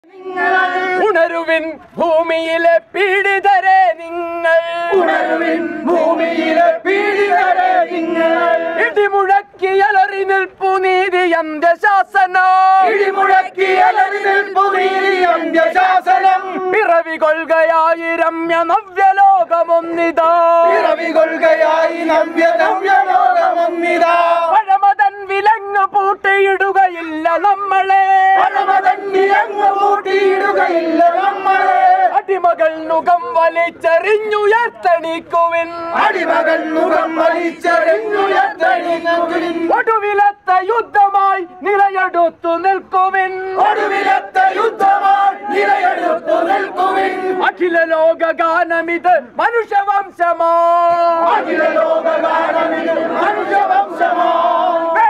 ഉണരുവിൻ ഭൂമിയിലെ പീഡിതരെ നിങ്ങൾ ഉണരുവിൻ ഭൂമിയിലെ പീഡിതരെ നിങ്ങൾ ഇടിമുഴക്കി അലറി നിൽപ്പു നീതി അന്ത്യശാസനം ഇടിമുഴക്കി അലറി നിൽപ്പു നീതി അന്ത്യശാസനം പിറവി കൊள்കയായി രമ്യ നവ്യലോകമൊന്നിതാ പിറവി കൊள்കയായി നവ്യ നവ്യ ലോകമൊന്നിതാ പഴമതൻ വിലങ്ങ് പൂട്ടിയിടുകയില്ല നമ്മളെ പഴമതന്നിയങ്ങ് കൂട്ടിയിടുകയില്ല നമ്മളെ അടിമകൾ നുകം വലിച്ചെറിഞ്ഞുയർത്തണിക്കുവിൻ അടിമകൾ മുഖം വലിച്ചെറിഞ്ഞുയർത്തണിങ്ങുവിൻ ഒടുവിലത്തെ യുദ്ധമായി നിലയെടുത്തു നിൽക്കുവിൻ ഒടുവിലത്തെ യുദ്ധമായി നിലയെടുത്തു നിൽക്കുവിൻ അഖില ലോക ഗാനമിത് മനുഷ്യവംശമാ അഖില ലോകകാലമിത് മനുഷ്യവംശമോ